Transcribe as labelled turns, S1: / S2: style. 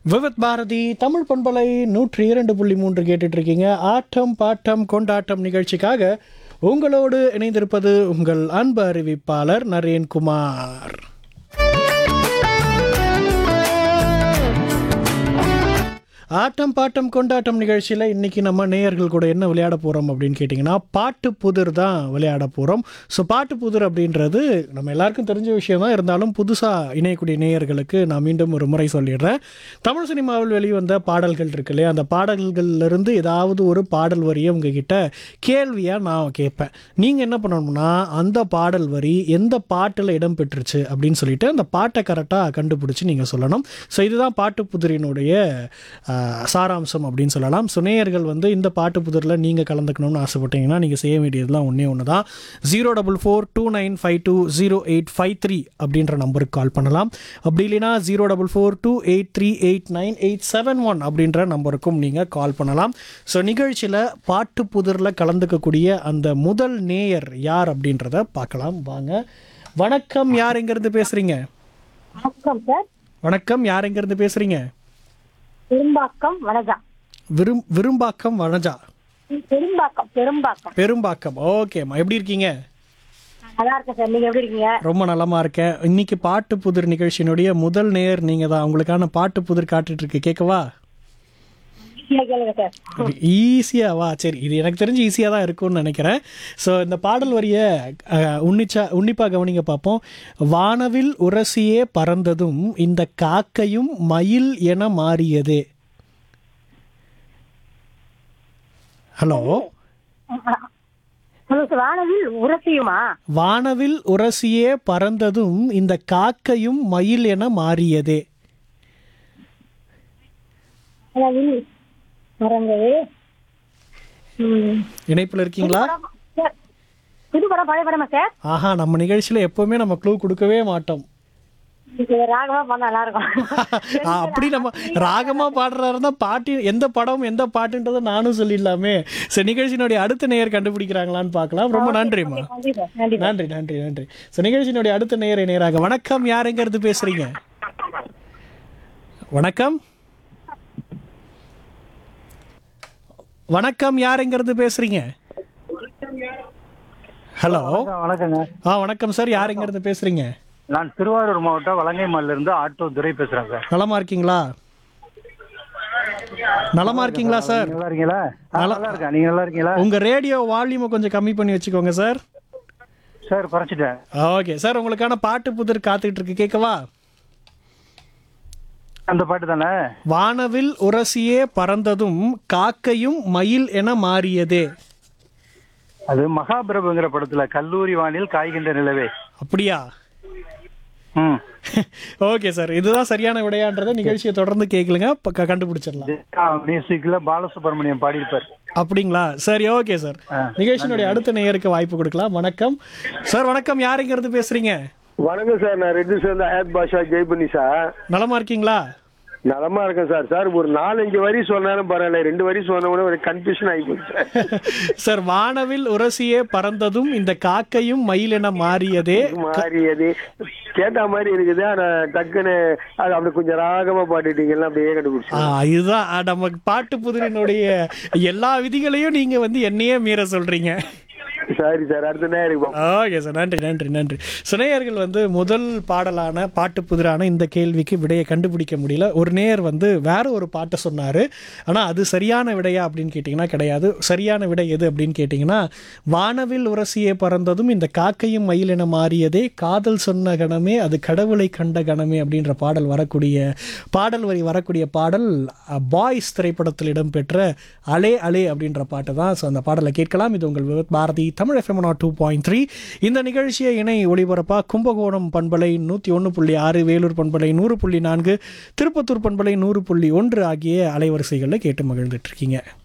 S1: விவித் பாரதி தமிழ் பண்பலை நூற்றி இரண்டு புள்ளி மூன்று கேட்டுட்டு இருக்கீங்க ஆட்டம் பாட்டம் கொண்டாட்டம் நிகழ்ச்சிக்காக உங்களோடு இணைந்திருப்பது உங்கள் அன்பு அறிவிப்பாளர் நரேன்குமார் ஆட்டம் பாட்டம் கொண்டாட்டம் நிகழ்ச்சியில் இன்னைக்கு நம்ம நேயர்கள் கூட என்ன விளையாட போகிறோம் அப்படின்னு கேட்டிங்கன்னா பாட்டு புதிர் தான் விளையாட போகிறோம் ஸோ பாட்டு புதிர் அப்படின்றது நம்ம எல்லாருக்கும் தெரிஞ்ச விஷயம் தான் இருந்தாலும் புதுசாக இணையக்கூடிய நேயர்களுக்கு நான் மீண்டும் ஒரு முறை சொல்லிடுறேன் தமிழ் சினிமாவில் வெளிவந்த பாடல்கள் இருக்கு இல்லையா அந்த பாடல்கள்லேருந்து ஏதாவது ஒரு பாடல் வரியை உங்ககிட்ட கேள்வியாக நான் கேட்பேன் நீங்கள் என்ன பண்ணணும்னா அந்த பாடல் வரி எந்த பாட்டில் இடம் பெற்றுச்சு அப்படின்னு சொல்லிட்டு அந்த பாட்டை கரெக்டாக கண்டுபிடிச்சி நீங்கள் சொல்லணும் ஸோ இதுதான் பாட்டு புதிரினுடைய ஆஹ், சாராம்சம் அப்படின்னு சொல்லலாம் ஸோ நேயர்கள் வந்து இந்த பாட்டு புதிரில் நீங்கள் கலந்துக்கணும்னு ஆசைப்பட்டீங்கன்னா நீங்கள் செய்ய வேண்டியதுலாம் ஒன்றே ஒன்று தான் zero double four two nine five two zero eight five three அப்படின்ற நம்பருக்கு கால் பண்ணலாம் அப்படி இல்லைனா zero double four two eight three eight nine eight seven one அப்படின்ற நம்பருக்கும் நீங்கள் கால் பண்ணலாம் ஸோ நிகழ்ச்சியில் பாட்டு புதிரில் கலந்துக்கக்கூடிய அந்த முதல் நேயர் யார் அப்படின்றத பார்க்கலாம் வாங்க வணக்கம் யார் எங்கேருந்து பேசுகிறீங்க
S2: வணக்கம் சார்
S1: வணக்கம் யார் எங்கேருந்து பேசுகிறீங்க
S2: பெரும்பாக்கம் வனஜா
S1: விரும் விரும்பாக்கம் வனஜா
S2: பெரும்பாக்கம் பெரும்பாக்கம்
S1: பெரும்பாக்கம் ஓகேம்மா எப்படி இருக்கீங்க
S2: நல்லா இருக்கேன் சார் நீங்க எப்படி இருக்கீங்க
S1: ரொம்ப நலமா இருக்கேன் இன்னைக்கு பாட்டு புதிர் நிகழ்ச்சியினுடைய முதல் நேயர் நீங்க தான் உங்களுக்கான பாட்டு புதிர் காட்டுட்டு இருக்கு கேட்கவா
S2: ஈஸியா கேளுங்க சார்
S1: ஈஸியா வா சரி இது எனக்கு தெரிஞ்சு ஈஸியாக தான் இருக்கும்னு நினைக்கிறேன் ஸோ இந்த பாடல் வரியை அஹ், உன்னிச்சா உன்னிப்பாக கவனிங்க பார்ப்போம் வானவில் உரசியே பறந்ததும் இந்த காக்கையும் மயில் என மாறியதே ஹலோ
S2: சொல்லுங்க சார் வானவில் உரசியுமா
S1: வானவில் உரசியே பறந்ததும் இந்த காக்கையும் மயில் என மாறியதே
S2: வானவில் மறந்தது ம்.
S1: இணைப்பில் இருக்கீங்களா
S2: சார், புது படம் பழைய படமா சார்
S1: ஆஹா நம்ம நிகழ்ச்சியில் எப்பவுமே நம்ம க்ளூ கொடுக்கவே மாட்டோம்
S2: இது ராகமா பண்ணா நல்லா இருக்கும்
S1: ஆ, அப்படி நம்ம ராகமா பாடுறாரு தான் பாட்டு எந்த படம் எந்த பாட்டுன்றதை நானும் சொல்லிடலாமே சரி நிகழ்ச்சியினுடைய அடுத்த நேயர் கண்டுபிடிக்கிறாங்களான்னு பார்க்கலாம் ரொம்ப நன்றிம்மா
S2: நன்றி சார் நன்றி
S1: நன்றி நன்றி நன்றி ஸோ நிகழ்ச்சியினுடைய அடுத்த நேயரை நேராக வணக்கம் யார் எங்கிறது பேசுறீங்க வணக்கம் வணக்கம் யார் எங்கிறது பேசுறீங்க ஹலோ
S3: வணக்கங்க
S1: ஆ வணக்கம் சார் யார் எங்கிறது பேசுறீங்க
S3: நான் திருவாரூர் மாவட்டம் வலங்கைமால்ல இருந்து ஆட்டோ துரை பேசுறேன் சார்
S1: நலமா இருக்கீங்களா நலமா இருக்கீங்களா சார்
S3: நீங்க நல்லா இருக்கீங்களா ஆ, நல்லா இருக்கேன் நீங்க நல்லா இருக்கீங்களா
S1: உங்க ரேடியோ வால்யூமை கொஞ்சம் கம்மி பண்ணி வச்சுக்கோங்க சார்
S3: சார் குறைச்சிட்டேன்
S1: ஓகே சார் உங்களுக்கான பாட்டு புதிர் காத்துக்கிட்டு இருக்கு கேட்கவா
S3: அந்த பாட்டு தானே
S1: வானவில் உரசியே பறந்ததும் காக்கையும் மயில் என மாறியதே
S3: அது மகாபிரபுங்கிற படத்துல கல்லூரி வானில் காய்கின்ற நிலவே
S1: அப்படியா
S3: ம்
S1: ஓகே சார் இதுதான் சரியான விடையான்றதை நிகழ்ச்சியை தொடர்ந்து கேட்கலுங்க ப- கண்டுபிடிச்சிடலாம்
S3: மியூசிக்ல பாலசுப்ரமணியம் பாடியிருப்பார்
S1: அப்படிங்களா சரி ஓகே சார் நிகழ்ச்சியினுடைய அடுத்த நேயருக்கு வாய்ப்பு கொடுக்கலாம் வணக்கம் சார் வணக்கம் யாருங்கிறது பேசுறீங்க
S4: வணக்கம் சார் நான் ரெட்டு சேர்ந்த ஹேத் பாஷா ஜெய்பனி சார்
S1: நலமா இருக்கீங்களா
S4: நலமா இருக்கேன் சார் சார் ஒரு நாலஞ்சு வரி சொன்னாலும் பரவாயில்ல ரெண்டு வரி சொன்ன உடனே ஒரு கன்ஃபியூஷன் ஆகி போச்சு சார்
S1: சார் வானவில் உரசியே பறந்ததும் இந்த காக்கையும் மயில் என மாறியதே
S4: மாறியது கேட்ட மாதிரி இருக்குது ஆனா டக்குன்னு அது அப்படி கொஞ்சம் ராகமா பாடிட்டீங்கன்னா அப்படியே கண்டுபிடிச்சு
S1: ஆ, இதுதான் ஆ, நம்ம பாட்டு புதிரினுடைய எல்லா விதிகளையும் நீங்க வந்து என்னையே மீற சொல்றீங்க
S4: சாரி சார் அடுத்த நேரம்
S1: ஓகே சார் நன்றி நன்றி நன்றி சுனையர்கள் வந்து முதல் பாடலான பாட்டு புதிரான இந்த கேள்விக்கு விடையை கண்டுபிடிக்க முடியல ஒரு நேயர் வந்து வேற ஒரு பாட்டை சொன்னார் ஆனால் அது சரியான விடையா அப்படின்னு கேட்டிங்கன்னா கிடையாது சரியான விடை எது அப்படின்னு கேட்டிங்கன்னா வானவில் உரசியே பறந்ததும் இந்த காக்கையும் மயில் என மாறியதே காதல் சொன்ன கணமே அது கடவுளை கண்ட கணமே அப்படின்ற பாடல் வரக்கூடிய பாடல் வரி வரக்கூடிய பாடல் பாய்ஸ் திரைப்படத்தில் இடம்பெற்ற அலே அலே அப்படின்ற பாட்டு தான் ஸோ அந்த பாடலை கேட்கலாம் இது உங்கள் Vividh Bharati Tamil FM two point three இந்த நிகழ்ச்சியை இணை ஒளிபரப்பா கும்பகோணம் பண்பலை நூற்றி ஒன்று புள்ளி ஆறு வேலூர் பண்பலை நூறு புள்ளி நான்கு திருப்பத்தூர் பண்பலை நூறு புள்ளி ஒன்று ஆகிய அலைவரிசைகளில் கேட்டு மகிழ்ந்துட்டு இருக்கீங்க